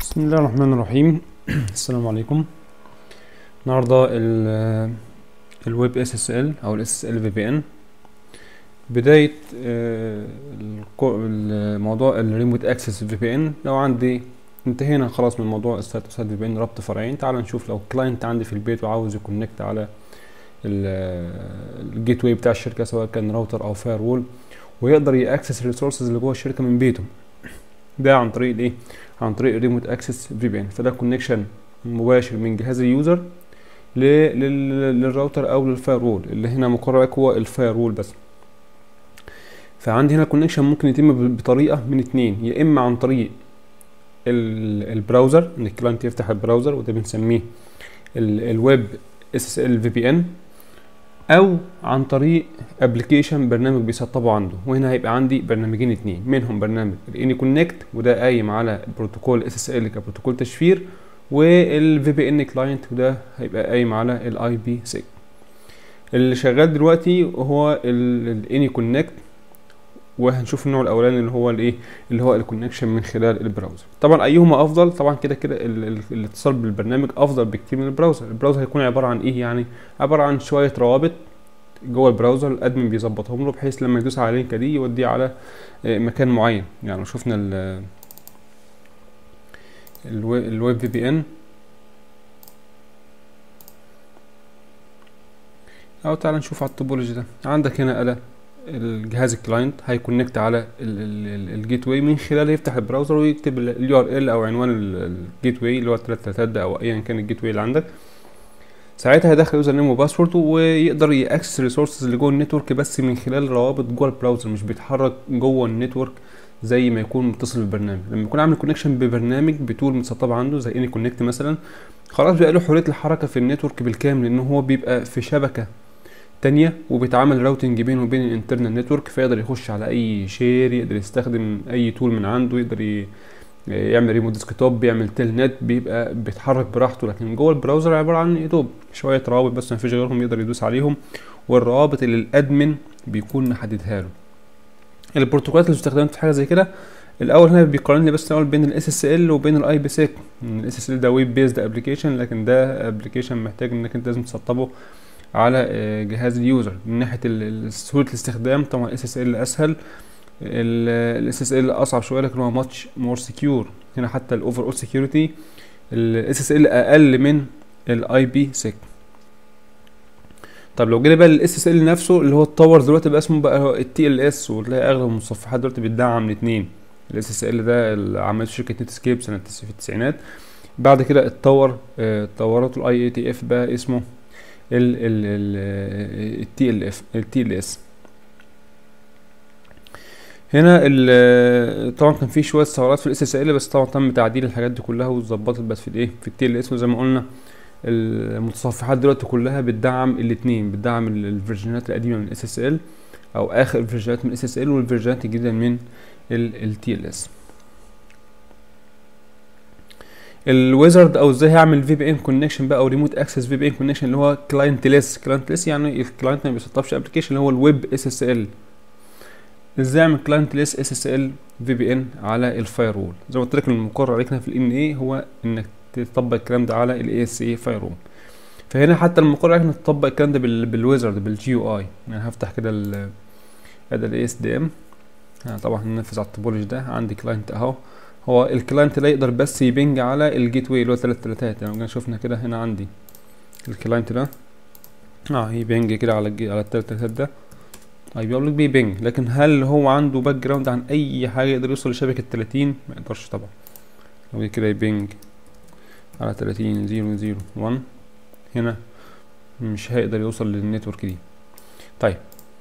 بسم الله الرحمن الرحيم السلام عليكم النهارده ال الويب اس اس ال او الاس اس ال في بي ان بدايه آه، الكو- الموضوع الريموت اكسس في بي ان لو عندي انتهينا خلاص من موضوع الستاتوسات في بي ان ربط فرعين تعال نشوف لو كلاينت عندي في البيت وعاوز يكونكت على الجيت واي بتاع الشركه سواء كان راوتر او فاير وول ويقدر ياكسس الريسورسز اللي جوه الشركه من بيته ده عن طريق الايه عن طريق الريموت اكسس في بي ان فده كونكشن مباشر من جهاز اليوزر ل- لل- للراوتر او للفاير وول اللي هنا مقرر لك هو الفاير وول بس فعندي هنا كونكشن ممكن يتم ب- بطريقه من اتنين يا اما عن طريق ال- البراوزر ان الكلاينت يفتح البراوزر وده بنسميه ال- الويب اس اس ال في بي ان او عن طريق ابلكيشن برنامج بيسطبه عنده وهنا هيبقى عندي برنامجين اتنين منهم برنامج الاني كونكت وده قايم على بروتوكول اس اس ال كبروتوكول تشفير والفي بي ان كلاينت وده هيبقى قايم على الاي بي سيج اللي شغال دلوقتي هو الاني كونكت وهنشوف النوع الاولاني اللي هو الايه اللي هو الكونكشن من خلال البراوزر طبعا ايهما افضل طبعا كده كده ال- ال- الاتصال بالبرنامج افضل بكتير من البراوزر البراوزر هيكون عباره عن ايه يعني عباره عن شويه روابط جوه البراوزر الادمن بيظبطهم له بحيث لما يدوس على اللينك دي يوديه على آه، مكان معين يعني لو شفنا ال الو- الويب في بي ان او تعال نشوف على التوبولوجي ده عندك هنا آلة الجهاز الكلاينت هيكونكت على الجيت واي من خلاله يفتح البراوزر ويكتب اليو ار ال او عنوان الجيت واي اللي هو 3 ده او ايا كان الجيت واي اللي عندك ساعتها هيدخل يوزر نيم وباسورد ويقدر ياكسس الريسورسز اللي جوه النتورك بس من خلال روابط جوه البراوزر مش بيتحرك جوه النتورك زي ما يكون متصل بالبرنامج لما يكون عامل كونكشن ببرنامج بتول متسطبه عنده زي اني كونكت مثلا خلاص بيبقى له حريه الحركه في النتورك بالكامل لان هو بيبقى في شبكه تانية وبيتعمل راوتنج بينه وبين الانترنال نتورك فيقدر يخش على اي شير يقدر يستخدم اي تول من عنده يقدر ي... يعمل ريموت ديسكتوب بيعمل تيل نت بيبقى بيتحرك براحته لكن جوه البراوزر عباره عن يدوب شويه روابط بس ما فيش غيرهم يقدر يدوس عليهم والروابط اللي الادمن بيكون محددها له البروتوكولات اللي استخدمت في حاجه زي كده الاول هنا بيقارن لي بس الاول بين الاس اس ال وبين الاي بي سيك الاس اس ال ده ويب بيزد ابلكيشن لكن ده ابلكيشن محتاج انك انت لازم تسطبه على آه، جهاز اليوزر من ناحيه ال- ال- سهوله الاستخدام طبعا الاس اس ال اسهل الاس اس ال اصعب شويه لكن هو ماتش مور سكيور هنا حتى الاوفر اول سكيورتي الاس اس ال اقل من الاي بي سيك طب لو جينا بقى للاس اس ال نفسه اللي هو اتطور دلوقتي بقى اسمه بقى التي ال اس وتلاقي اغلب المصفحات دلوقتي بتدعم الاثنين الاس اس ال ده اللي عملته شركه نت سكيب سنه في التسعينات بعد كده اتطور آه، اتطورت الاي اي تي اف بقى اسمه ال ال التي ال اف التي ال اس هنا ال- طبعا كان في شويه ثغرات في الاس اس ال بس طبعا تم تعديل الحاجات دي كلها واتظبطت بس في الايه في التي ال اس وزي ما قلنا المتصفحات دلوقتي كلها بتدعم الاثنين بتدعم ال- الفيرجنات القديمه من الاس اس ال او اخر الفيرجنات من الاس اس ال والفيرجنات الجديده من التي ال اس الويزرد او ازاي هعمل في بي ان كونكشن بقى او ريموت اكسس في بي ان كونكشن اللي هو كلاينت ليس كلاينت ليس يعني الكلاينت ما بيسطبش ابلكيشن اللي هو الويب اس اس ال ازاي اعمل كلاينت ليس اس اس ال في بي ان على الفاير وول زي ما قلت لك المقرر عليك هنا في الان اي هو انك تطبق الكلام ده على الاي اس اي فاير وول فهنا حتى المقرر عليك انك تطبق الكلام ده بال- بالويزرد بالجي يو اي يعني هفتح كده ال ادي الاي اس دي ام طبعا هننفذ على التوبولوجي ده عندي كلاينت اهو هو الكلاينت ده يقدر بس يبنج على الجيت واي اللي هو تلات تلاتات يعني لو جينا شفنا كده هنا عندي الكلاينت ده اه يبنج كده على الجي على التلات تلاتات ده طيب يقول لك بيبنج لكن هل هو عنده باك جراوند عن اي حاجه يقدر يوصل لشبكه 30 ما يقدرش طبعا لو جه كده يبنج على 30 0 0 1 هنا مش هيقدر يوصل للنتورك دي طيب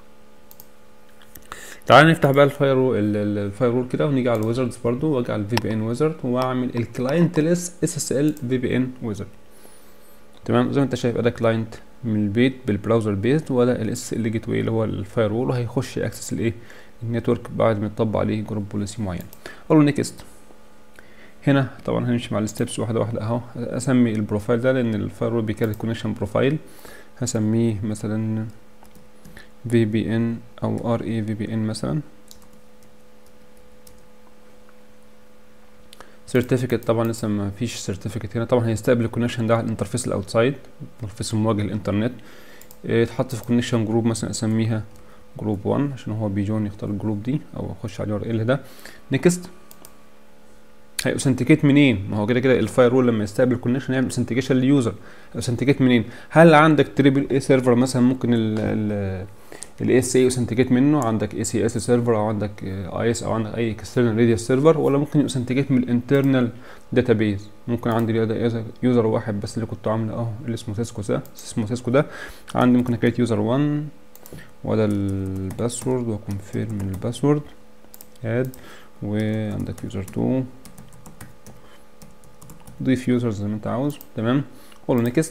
تعال نفتح بقى الفاير الفاير كده ونيجي على الويزردز برضو واجي على الفي بي ان ويزرد واعمل الكلاينت ليس اس اس ال في بي ان ويزرد تمام زي ما انت شايف ده كلاينت من البيت بالبراوزر بيزد وده الاس ال جيت واي اللي هو الفاير وول وهيخش ياكسس الايه النتورك بعد ما يطبق عليه جروب بوليسي معين اقول له نيكست هنا طبعا هنمشي مع الستبس واحده واحده اهو اسمي البروفايل ده لان الفاير وول بيكرر كونكشن بروفايل هسميه مثلا في بي ان او ار اي في بي ان مثلا سيرتيفيكت طبعا لسه ما فيش سيرتيفيكت هنا طبعا هيستقبل الكونكشن ده على الانترفيس الاوتسايد الانترفيس المواجه للانترنت يتحط في كونكشن جروب مثلا اسميها جروب 1 عشان هو بيجون يختار الجروب دي او اخش على اليو ار ال ده نيكست هيأوثنتيكيت منين؟ ما هو كده كده الفاير وول لما يستقبل كونكشن يعمل اوثنتيكيشن لليوزر اوثنتيكيت منين؟ هل عندك تريبل اي سيرفر مثلا ممكن ال الاي اس اي اوثنتيكيت منه عندك اي سي اس سيرفر او عندك اي اس او عندك اي اكسترنال راديوس سيرفر ولا ممكن اوثنتيكيت من الانترنال داتابيز ممكن عندي يوزر واحد بس اللي كنت عامله اهو اللي اسمه سيسكو ده اسمه سيسكو ده عندي ممكن اكريت يوزر 1 وده الباسورد وكونفيرم الباسورد اد وعندك يوزر 2 ضيف يوزرز زي ما انت عاوز تمام قول له نيكست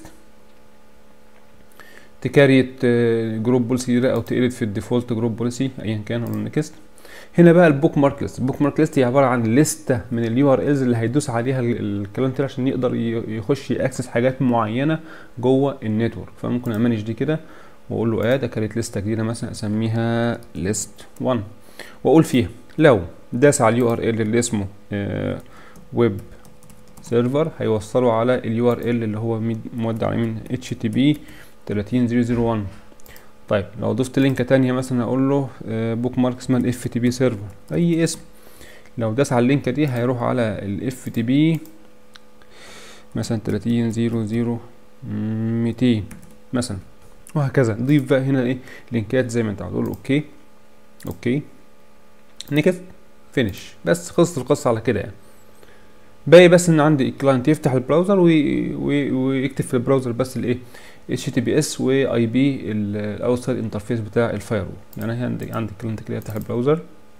تكاريت جروب بوليسي ده او تقلد في الديفولت جروب بوليسي ايا كان قول له نيكست هنا بقى البوك مارك ليست البوك مارك ليست هي عباره عن لسته من اليو ار الز اللي هيدوس عليها الكلام ده عشان يقدر يخش ياكسس حاجات معينه جوه النتورك فممكن امانج دي كده واقول له اد اكريت لسته جديده مثلا اسميها ليست 1 واقول فيها لو داس على اليو ار ال اللي اسمه ويب سيرفر هيوصله على اليو ار ال اللي هو مودع على يمين اتش تي بي 30001 طيب لو ضفت لينكة تانية مثلا اقول له بوك مارك اسمها الاف تي بي سيرفر اي اسم لو داس على اللينكة دي هيروح على الاف تي بي مثلا 300 200 مثلا وهكذا ضيف بقى هنا ايه لينكات زي ما انت هتقول اوكي اوكي نيكست فينيش بس خلصت القصة على كده يعني باقي بس ان عندي الكلاينت يفتح البراوزر وي... وي... ويكتب في البراوزر بس الايه اتش تي بي اس واي بي الاوتسايد انترفيس بتاع الفاير وول يعني عندي عندي الكلاينت كده يفتح البراوزر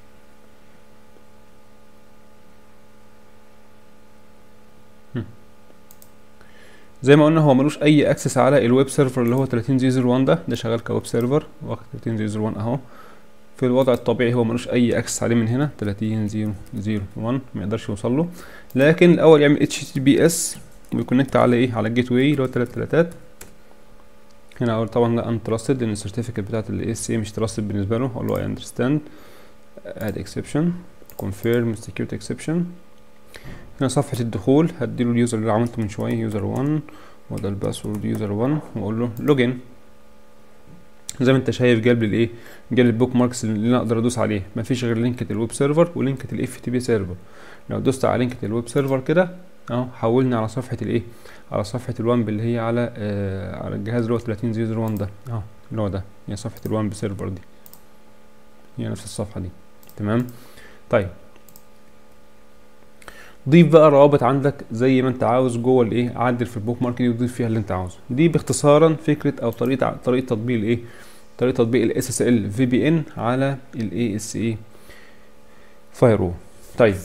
زي ما قلنا هو ملوش اي اكسس على الويب سيرفر اللي هو 30001 ده ده شغال كويب سيرفر واخد 30001 اهو في الوضع الطبيعي هو ملوش اي اكسس عليه من هنا 30001 ما يقدرش يوصل له لكن الاول يعمل اتش تي بي اس ويكونكت على ايه على الجيت واي اللي هو تلات تلاتات هنا اقول طبعا لا ان تراستد لان السيرتيفيكت بتاعت الاي اس اي مش تراستد بالنسبه له اقول له اي اندرستاند اد اكسبشن كونفيرم سكيورتي اكسبشن هنا صفحه الدخول هديله اليوزر اللي عملته من شويه يوزر 1 وده الباسورد يوزر 1 واقول له لوجن زي ما انت شايف جاب لي الايه جاب البوك ماركس اللي انا اقدر ادوس عليه مفيش غير لينكة الويب سيرفر ولينكة الاف تي بي سيرفر لو دوست على لينكة الويب سيرفر كده اهو حولني على صفحة الايه على صفحة الوامب اللي هي على آه على الجهاز اللي هو 30001 ده اهو اللي هو ده هي صفحة الوامب سيرفر دي هي نفس الصفحة دي تمام طيب ضيف بقى روابط عندك زي ما انت عاوز جوه الايه عدل في البوك مارك دي وضيف فيها اللي انت عاوزه دي باختصارا فكره او طريقه طريقه تطبيق الايه طريقه تطبيق الاس اس ال في بي ان على الاي اس اي فايرو طيب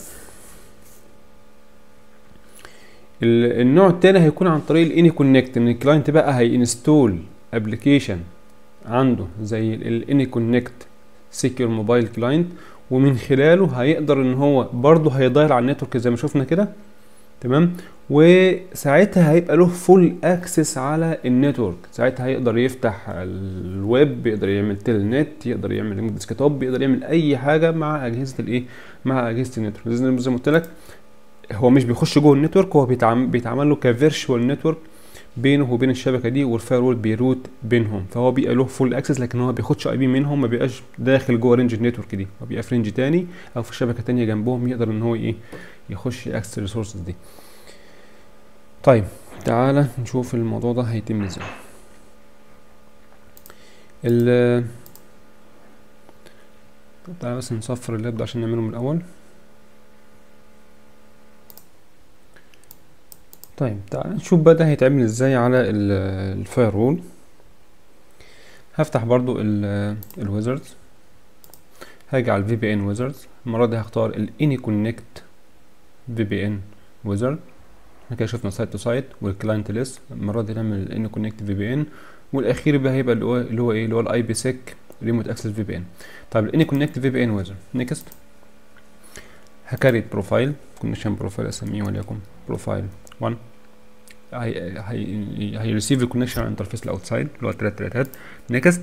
النوع التاني هيكون عن طريق الاني كونكت ان الكلاينت بقى هينستول ابلكيشن عنده زي الاني كونكت سيكيور موبايل كلاينت ومن خلاله هيقدر ان هو برضه هيضاير على النتورك زي ما شفنا كده تمام وساعتها هيبقى له فول اكسس على النتورك ساعتها هيقدر يفتح الويب يقدر يعمل تيل نت يقدر يعمل ديسكتوب يقدر يعمل اي حاجه مع اجهزه الايه مع اجهزه النتورك زي ما قلت لك هو مش بيخش جوه النتورك هو بيتعمل, بيتعمل له كفيرشوال نتورك بينه وبين الشبكه دي والفاير وول بيروت بينهم فهو بيبقى له فول اكسس لكن هو بياخدش اي بي منهم ما بيبقاش داخل جوه رينج النتورك دي هو بيبقى في رينج تاني او في شبكه تانية جنبهم يقدر ان هو ايه يخش ياكسس الريسورسز دي طيب تعالى نشوف الموضوع ده هيتم ازاي ال تعالى بس نصفر اللاب ده عشان نعمله من الاول طيب تعال نشوف بقى ده هيتعمل ازاي على الفاير وول هفتح برضو الويزردز هاجي على الفي بي ان ويزردز المرة دي هختار الاني كونكت في بي ان ويزرد كده شفنا سايت تو سايت والكلاينت ليست المرة دي نعمل الاني كونكت في بي ان والاخير بقى هيبقى اللي هو اللي هو ايه اللي هو الاي بي سيك ريموت اكسس في بي ان طيب الاني كونكت في بي ان ويزرد نيكست هكريت بروفايل كونكشن بروفايل اسميه وليكن بروفايل 1 هي هي هيريسيف الكونكشن على الانترفيس الاوتسايد اللي هو التلات تلاتات نيكست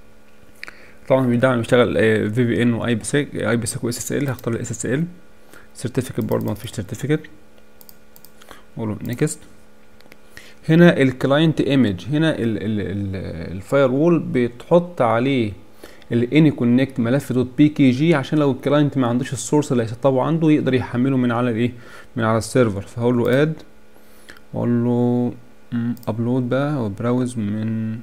طبعا بيدعم يشتغل في بي ان واي بي سيك اي بي سيك واس اس ال هختار الاس اس ال سيرتيفيكت برضه مفيش سيرتيفيكت اقول له نيكست هنا الكلاينت ايمج هنا الفاير وول بتحط عليه الاني كونكت ملف دوت بي كي جي عشان لو الكلاينت ما عندوش السورس اللي هيسطبه عنده يقدر يحمله من على الايه من على السيرفر فهقول له اد واقول له ابلود بقى او براوز من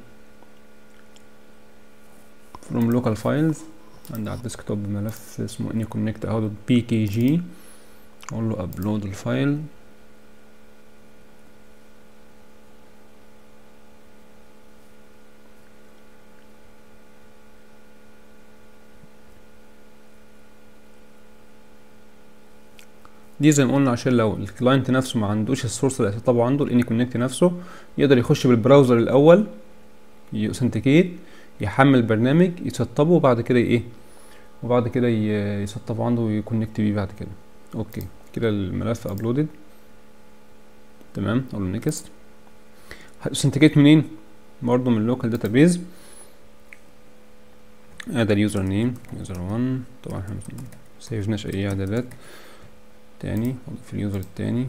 from local files عندي على الديسكتوب ملف اسمه اني كونكت اهو دوت بي كي جي اقول له ابلود الفايل دي زي ما قلنا عشان لو الكلاينت نفسه ما عندوش السورس اللي هيسطبه عنده الاني كونكت نفسه يقدر يخش بالبراوزر الاول يوثنتيكيت يحمل برنامج يسطبه وبعد كده ايه وبعد كده يسطبه عنده ويكونكت بيه بعد كده اوكي كده الملف ابلودد تمام اقول له نيكست هتوثنتيكيت منين برضه من اللوكال داتابيز ادي اليوزر نيم يوزر 1 طبعا احنا مسيفناش اي اعدادات تاني في اليوزر التاني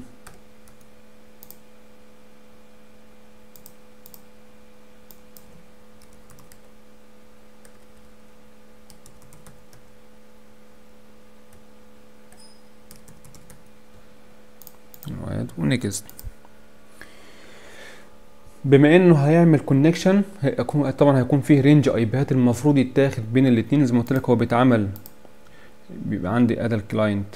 ونكست بما انه هيعمل كونكشن هيكون طبعا هيكون فيه رينج ايبيهات المفروض يتاخد بين الاتنين زي ما قلت لك هو بيتعمل بيبقى عندي ادى الكلاينت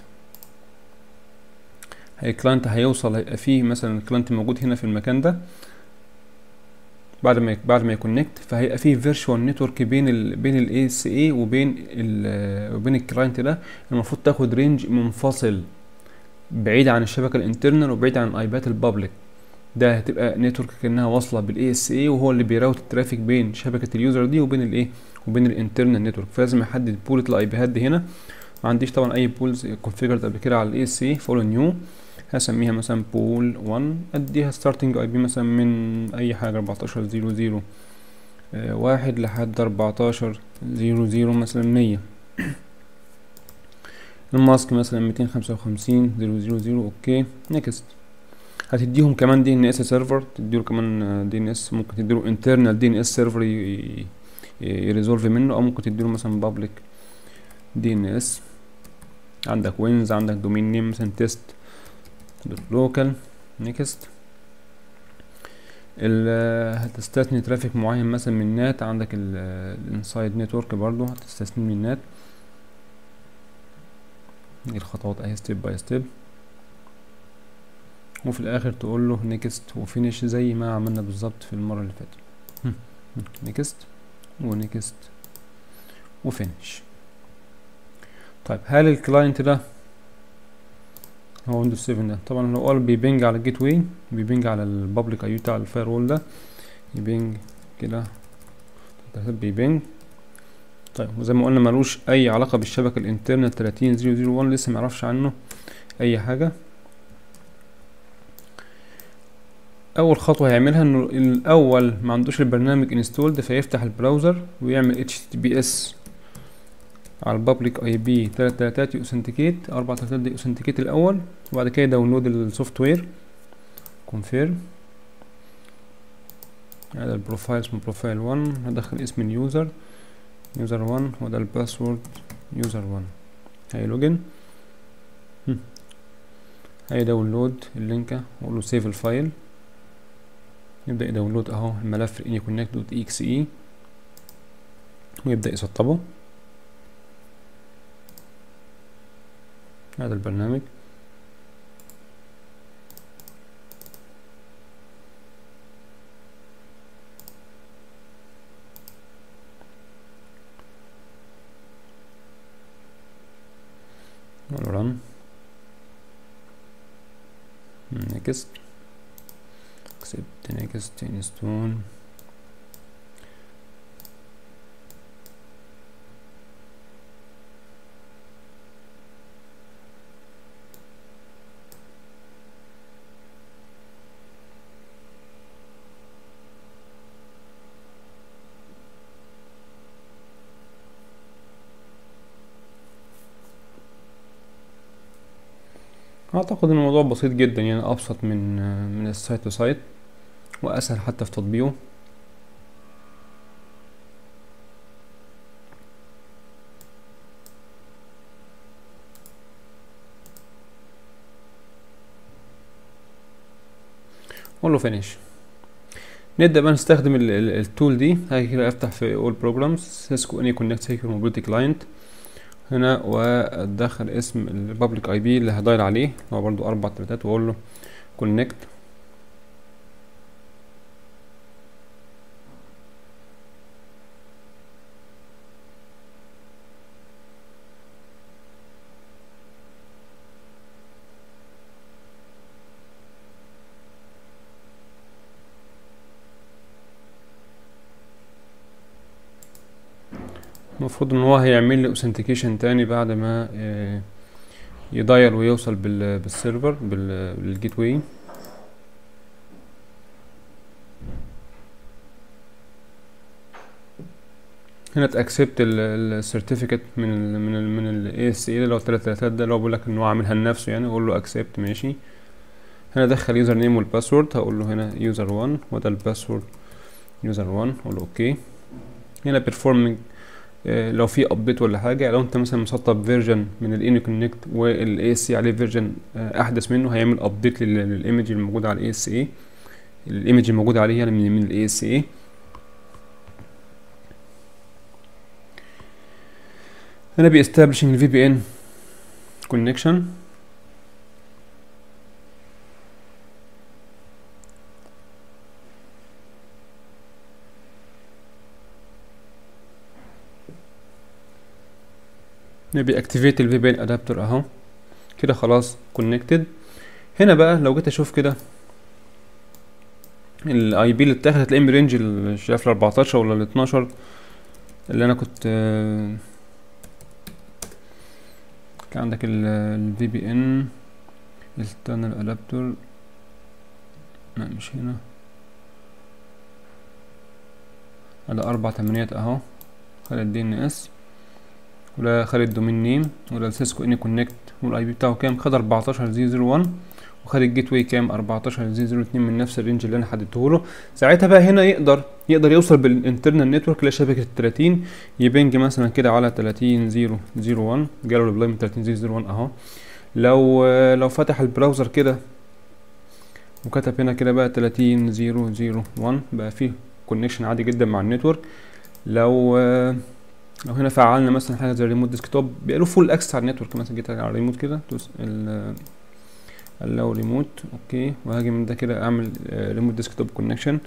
الكلاينت هيوصل هيبقى فيه مثلا الكلاينت موجود هنا في المكان ده بعد ما بعد ما يكونكت فهيبقى فيه فيرتشوال نتورك بين ال بين الاي اس اي وبين ال وبين الكلاينت ده المفروض تاخد رينج منفصل بعيد عن الشبكه الانترنال وبعيد عن الايبات البابليك ده هتبقى نتورك كانها واصله بالاي اس اي وهو اللي بيراوت الترافيك بين شبكه اليوزر دي وبين الايه وبين الانترنال نتورك فلازم احدد بولة الاي بيهات دي هنا ما عنديش طبعا اي بولز كونفيجرد قبل كده على الاي اس اي فولو نيو هسميها مثلا بول 1 اديها ستارتنج اي بي مثلا من اي حاجه 14 0 0 آه واحد لحد 14 0 0 مثلا 100 الماسك مثلا 255 0 0 اوكي نيكست هتديهم كمان دي ان اس سيرفر تديله كمان دي ان اس ممكن تديله انترنال دي ان اس سيرفر يريزولف منه او ممكن تديله مثلا بابليك دي ان اس عندك وينز عندك دومين نيم مثلا تيست دوت لوكال نيكست هتستثني ترافيك معين مثلا من نات عندك الانسايد نتورك برضو هتستثني من نات دي الخطوات اهي ستيب باي ستيب وفي الاخر تقول له نيكست وفينيش زي ما عملنا بالظبط في المره اللي فاتت نيكست ونيكست وفينيش طيب هل الكلاينت ده هو ويندوز 7 ده طبعا لو قال بيبنج على الجيت واي بيبنج على البابليك اي بتاع الفاير وول ده يبنج كده بيبنج طيب وزي ما قلنا ملوش اي علاقه بالشبكه الانترنت 30001 لسه معرفش عنه اي حاجه اول خطوه هيعملها انه الاول ما عندوش البرنامج انستولد فيفتح البراوزر ويعمل https على البابليك اي بي تلات تلاتات يوثنتيكيت اربع تلاتات دي يوثنتيكيت الاول وبعد كده داونلود السوفت وير كونفيرم هذا البروفايل اسمه بروفايل 1 هدخل اسم اليوزر يوزر 1 وده الباسورد يوزر 1 هي لوجن هي داونلود اللينك واقول له سيف الفايل يبدا يداونلود اهو الملف اني كونكت دوت اكس اي ويبدا يسطبه هذا البرنامج run next accept next install اعتقد ان الموضوع بسيط جدا يعني ابسط من من السايت تو سايت واسهل حتى في تطبيقه اقول له فينيش نبدا بقى نستخدم التول دي هاجي كده افتح في اول بروجرامز سيسكو اني كونكت سيكيور موبيليتي كلاينت هنا وادخل اسم البابليك اي بي اللي هدايل عليه هو برضو اربع تلاتات واقول له كونكت المفروض ان هو هيعمل لي اوثنتيكيشن تاني بعد ما يدايل ويوصل بالسيرفر بالجيت واي هنا تاكسبت السيرتيفيكت من ال من ال من الاي اس اي اللي هو تلات تلاتات ده اللي هو بيقول لك ان هو عاملها لنفسه يعني اقول له اكسبت ماشي هنا ادخل يوزر نيم والباسورد هقول له هنا يوزر 1 وده الباسورد يوزر 1 اقول له اوكي هنا بيرفورمينج لو في ابديت ولا حاجه لو انت مثلا مسطب فيرجن من الاني كونكت والاي اس اي عليه فيرجن احدث منه هيعمل ابديت للايمج الموجود على الاي اس اي الايمج الموجود عليه يعني من من الاي اس اي هنا بيستابلشنج الفي بي ان كونكشن نبي اكتيفيت الفي بي ان ادابتر اهو كده خلاص كونكتد هنا بقى لو جيت اشوف كده الاي بي اللي اتاخد هتلاقيه من رينج مش عارف ال 14 ولا ال 12 اللي انا كنت كان عندك الفي بي ان التانل ادابتر لا مش هنا هذا اربع تمانيات اهو خلي الدي ان اس ولا خد الدومين نيم ولا سيسكو اني كونكت والاي بي بتاعه كام خد 14001 وخد الجيت واي كام 14002 من نفس الرينج اللي انا حددته له ساعتها بقى هنا يقدر يقدر يوصل بالانترنال نتورك لشبكه ال 30 يبنج مثلا كده على 30001 جاله ريبلاي من 30001 اهو لو لو فتح البراوزر كده وكتب هنا كده بقى 30001 بقى فيه كونكشن عادي جدا مع النتورك لو لو هنا فعلنا مثلا حاجه زي الريموت ديسكتوب بيبقى له فول اكسس على النتورك مثلا جيت على الريموت كده دوس لو ريموت اوكي وهاجي من ده كده اعمل ريموت ديسكتوب كونكشن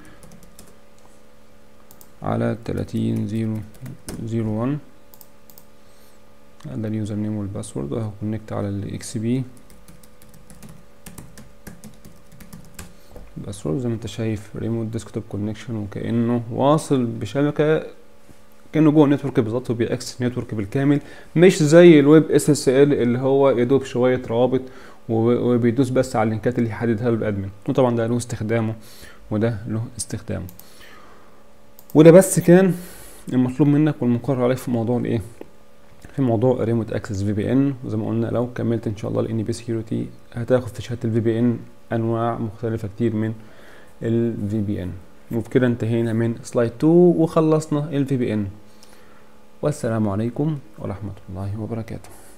على تلاتين زيرو زيرو ون ده اليوزر نيم والباسورد وهكونكت على الاكس بي الباسورد زي ما انت شايف ريموت ديسكتوب كونكشن وكانه واصل بشبكه كانه جوه النتورك بالظبط وبيأكسس نتورك بالكامل مش زي الويب اس اس ال اللي هو يدوب شويه روابط وبيدوس بس على اللينكات اللي يحددها له الادمن وطبعا ده له استخدامه وده له استخدامه وده بس كان المطلوب منك والمقرر عليك في موضوع الايه في موضوع ريموت اكسس في بي ان وزي ما قلنا لو كملت ان شاء الله الان بي سكيورتي هتاخد في شهاده الفي بي ان انواع مختلفه كتير من الفي بي ان وبكده انتهينا من سلايد 2 وخلصنا الفي بي ان والسلام عليكم ورحمه الله وبركاته